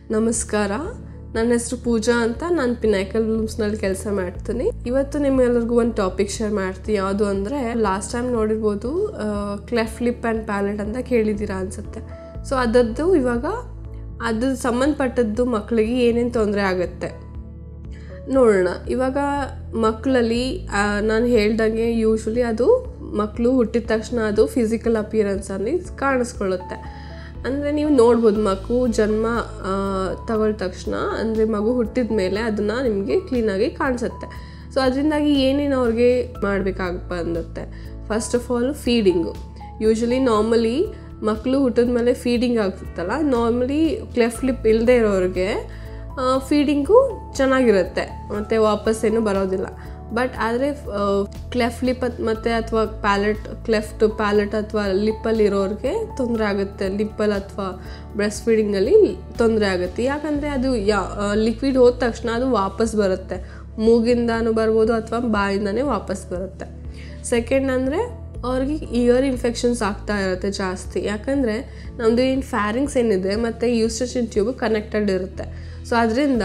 ನಮಸ್ಕಾರ ನನ್ನ ಹೆಸರು ಪೂಜಾ ಅಂತ ನಾನು ಪಿನಾಕಲ್ ಬ್ಲೂಮ್ಸ್ನಲ್ಲಿ ಕೆಲಸ ಮಾಡ್ತೀನಿ ಇವತ್ತು ನಿಮ್ಮೆಲ್ಲರಿಗೂ ಒಂದು ಟಾಪಿಕ್ ಶೇರ್ ಮಾಡ್ತೀನಿ ಯಾವುದು ಅಂದರೆ ಲಾಸ್ಟ್ ಟೈಮ್ ನೋಡಿರ್ಬೋದು ಕ್ಲೆಫ್ ಲಿಪ್ ಆ್ಯಂಡ್ ಪ್ಯಾಲೆಟ್ ಅಂತ ಕೇಳಿದ್ದೀರಾ ಅನಿಸುತ್ತೆ ಸೊ ಅದರದ್ದು ಇವಾಗ ಅದು ಸಂಬಂಧಪಟ್ಟದ್ದು ಮಕ್ಕಳಿಗೆ ಏನೇನು ತೊಂದರೆ ಆಗುತ್ತೆ ನೋಡೋಣ ಇವಾಗ ಮಕ್ಕಳಲ್ಲಿ ನಾನು ಹೇಳ್ದಂಗೆ ಯೂಶ್ವಲಿ ಅದು ಮಕ್ಕಳು ಹುಟ್ಟಿದ ತಕ್ಷಣ ಅದು ಫಿಸಿಕಲ್ ಅಪಿಯರೆನ್ಸಲ್ಲಿ ಕಾಣಿಸ್ಕೊಳ್ಳುತ್ತೆ ಅಂದರೆ ನೀವು ನೋಡ್ಬೋದು ಮಗು ಜನ್ಮ ತಗೊಳ್ಳ ತಕ್ಷಣ ಅಂದರೆ ಮಗು ಹುಟ್ಟಿದ ಮೇಲೆ ಅದನ್ನು ನಿಮಗೆ ಕ್ಲೀನಾಗಿ ಕಾಣಿಸುತ್ತೆ ಸೊ ಅದರಿಂದಾಗಿ ಏನೇನು ಅವ್ರಿಗೆ ಮಾಡಬೇಕಾಗಿ ಬಂದುತ್ತೆ first of all feeding usually normally ಮಕ್ಕಳು ಹುಟ್ಟಿದ ಮೇಲೆ ಫೀಡಿಂಗ್ ಆಗ್ತಿತ್ತಲ್ಲ ನಾರ್ಮಲಿ ಕ್ಲೆಫ್ ಲಿಪ್ ಇಲ್ಲದೆ ಇರೋರಿಗೆ ಫೀಡಿಂಗು ಚೆನ್ನಾಗಿರುತ್ತೆ ಮತ್ತು ವಾಪಸ್ ಏನು ಬರೋದಿಲ್ಲ ಬಟ್ ಆದರೆ ಕ್ಲೆಫ್ ಲಿಪ್ ಮತ್ತು ಅಥವಾ ಪ್ಯಾಲೆಟ್ ಕ್ಲೆಫ್ಟ್ ಪ್ಯಾಲೆಟ್ ಅಥವಾ ಲಿಪ್ಪಲ್ಲಿ ಇರೋರಿಗೆ ತೊಂದರೆ ಆಗುತ್ತೆ ಲಿಪ್ಪಲ್ಲಿ ಅಥವಾ ಬ್ರೆಸ್ಟ್ ಫೀಡಿಂಗಲ್ಲಿ ತೊಂದರೆ ಆಗುತ್ತೆ ಯಾಕಂದರೆ ಅದು ಯಾ ಲಿಕ್ವಿಡ್ ಹೋದ ತಕ್ಷಣ ಅದು ವಾಪಸ್ ಬರುತ್ತೆ ಮೂಗಿಂದನೂ ಬರ್ಬೋದು ಅಥವಾ ಬಾಯಿಂದನೇ ವಾಪಸ್ ಬರುತ್ತೆ ಸೆಕೆಂಡ್ ಅಂದರೆ ಅವ್ರಿಗೆ ಇಯರ್ ಇನ್ಫೆಕ್ಷನ್ಸ್ ಆಗ್ತಾ ಇರುತ್ತೆ ಜಾಸ್ತಿ ಯಾಕಂದರೆ ನಮ್ಮದು ಏನು ಫ್ಯಾರಿಂಗ್ಸ್ ಏನಿದೆ ಮತ್ತು ಯೂಸ್ಟೇಷನ್ ಟ್ಯೂಬ್ ಕನೆಕ್ಟೆಡ್ ಇರುತ್ತೆ ಸೊ ಅದರಿಂದ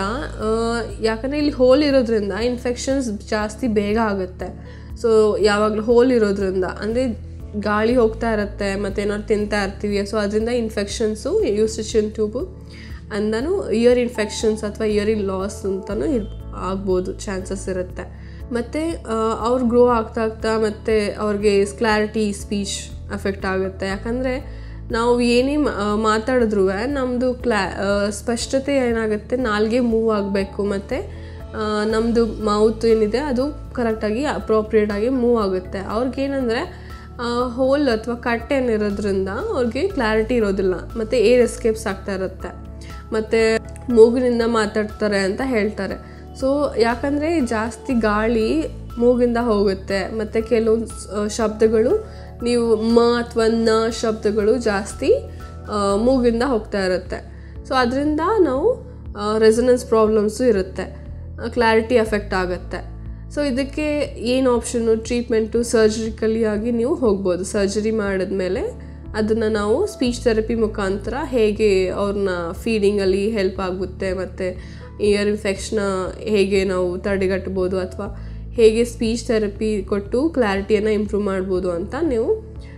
ಯಾಕಂದರೆ ಇಲ್ಲಿ ಹೋಲ್ ಇರೋದ್ರಿಂದ ಇನ್ಫೆಕ್ಷನ್ಸ್ ಜಾಸ್ತಿ ಬೇಗ ಆಗುತ್ತೆ ಸೊ ಯಾವಾಗಲೂ ಹೋಲ್ ಇರೋದ್ರಿಂದ ಅಂದರೆ ಗಾಳಿ ಹೋಗ್ತಾ ಇರುತ್ತೆ ಮತ್ತು ಏನಾದ್ರು ತಿಂತಾ ಇರ್ತೀವಿ ಸೊ ಅದರಿಂದ ಇನ್ಫೆಕ್ಷನ್ಸು ಯೂಸ್ಟೇಷನ್ ಟ್ಯೂಬು ಅಂದನು ಇಯರ್ ಇನ್ಫೆಕ್ಷನ್ಸ್ ಅಥವಾ ಇಯರಿಂಗ್ ಲಾಸ್ ಅಂತಲೂ ಇರ್ ಆಗ್ಬೋದು ಚಾನ್ಸಸ್ ಇರುತ್ತೆ ಮತ್ತು ಅವ್ರು ಗ್ರೋ ಆಗ್ತಾ ಆಗ್ತಾ ಮತ್ತು ಅವ್ರಿಗೆ ಕ್ಲಾರಿಟಿ ಸ್ಪೀಚ್ ಅಫೆಕ್ಟ್ ಆಗುತ್ತೆ ಯಾಕಂದರೆ ನಾವು ಏನೇ ಮಾತಾಡಿದ್ರೂ ನಮ್ಮದು ಕ್ಲಾ ಸ್ಪಷ್ಟತೆ ಏನಾಗುತ್ತೆ ನಾಲ್ಗೆ ಮೂವ್ ಆಗಬೇಕು ಮತ್ತು ನಮ್ಮದು ಮೌತ್ ಏನಿದೆ ಅದು ಕರೆಕ್ಟಾಗಿ ಅಪ್ರೋಪ್ರಿಯೇಟಾಗಿ ಮೂವ್ ಆಗುತ್ತೆ ಅವ್ರಿಗೇನೆಂದರೆ ಹೋಲ್ ಅಥವಾ ಕಟ್ ಏನಿರೋದ್ರಿಂದ ಅವ್ರಿಗೆ ಕ್ಲಾರಿಟಿ ಇರೋದಿಲ್ಲ ಮತ್ತು ಏರ್ ಎಸ್ಕೇಪ್ಸ್ ಆಗ್ತಾ ಇರುತ್ತೆ ಮತ್ತು ಮೂಗಿನಿಂದ ಮಾತಾಡ್ತಾರೆ ಅಂತ ಹೇಳ್ತಾರೆ ಸೊ ಯಾಕಂದರೆ ಜಾಸ್ತಿ ಗಾಳಿ ಮೂಗಿಂದ ಹೋಗುತ್ತೆ ಮತ್ತು ಕೆಲವೊಂದು ಶಬ್ದಗಳು ನೀವು ಮ ಅಥವಾ ನ ಶಬ್ದಗಳು ಜಾಸ್ತಿ ಮೂಗಿಂದ ಹೋಗ್ತಾ ಇರುತ್ತೆ ಸೊ ಅದರಿಂದ ನಾವು ರೆಸನೆನ್ಸ್ ಪ್ರಾಬ್ಲಮ್ಸು ಇರುತ್ತೆ ಕ್ಲಾರಿಟಿ ಎಫೆಕ್ಟ್ ಆಗುತ್ತೆ ಸೊ ಇದಕ್ಕೆ ಏನು ಆಪ್ಷನ್ನು ಟ್ರೀಟ್ಮೆಂಟು ಸರ್ಜರಿಕಲಿ ಆಗಿ ನೀವು ಹೋಗ್ಬೋದು ಸರ್ಜರಿ ಮಾಡಿದ್ಮೇಲೆ ಅದನ್ನು ನಾವು ಸ್ಪೀಚ್ ಥೆರಪಿ ಮುಖಾಂತರ ಹೇಗೆ ಅವ್ರನ್ನ ಫೀಡಿಂಗಲ್ಲಿ ಹೆಲ್ಪ್ ಆಗುತ್ತೆ ಮತ್ತು ಇಯರ್ ಇನ್ಫೆಕ್ಷನ್ನ ಹೇಗೆ ನಾವು ತಡೆಗಟ್ಬೋದು ಅಥವಾ ಹೇಗೆ ಸ್ಪೀಚ್ ಥೆರಪಿ ಕೊಟ್ಟು ಕ್ಲಾರಿಟಿಯನ್ನು ಇಂಪ್ರೂವ್ ಮಾಡ್ಬೋದು ಅಂತ ನೀವು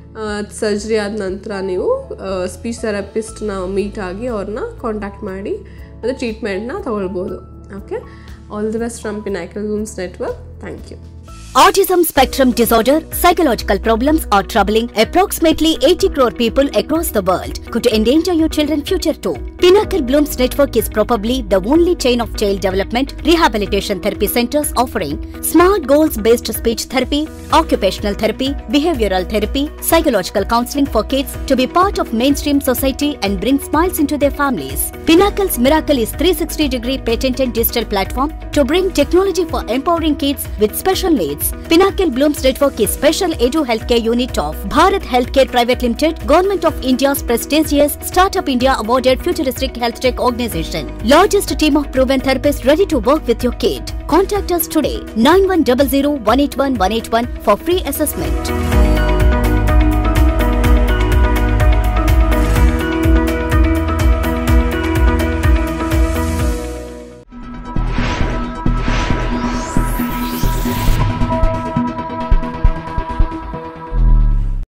ಸರ್ಜರಿ ಆದ ನಂತರ ನೀವು ಸ್ಪೀಚ್ ಥೆರಪಿಸ್ಟ್ನ ಮೀಟ್ ಆಗಿ ಅವ್ರನ್ನ ಕಾಂಟ್ಯಾಕ್ಟ್ ಮಾಡಿ ಮತ್ತು ಟ್ರೀಟ್ಮೆಂಟ್ನ ತಗೊಳ್ಬೋದು okay all the best from Pinnacle rooms network thank you Autism spectrum disorder, psychological problems are troubling approximately 80 crore people across the world. Could endanger your children's future too. Pinnacle Blooms Network is probably the only chain of child development rehabilitation therapy centers offering smart goals based speech therapy, occupational therapy, behavioral therapy, psychological counseling for kids to be part of mainstream society and bring smiles into their families. Pinnacle's Miracle is 360 degree patented digital platform to bring technology for empowering kids with special needs. Pinnacle Blooms Network is special Edu Healthcare unit of Bharat Healthcare Private Limited, Government of India's prestigious Startup India awarded futuristic health tech organization. Largest team of proven therapists ready to work with your kid. Contact us today 9100 181 181 for free assessment.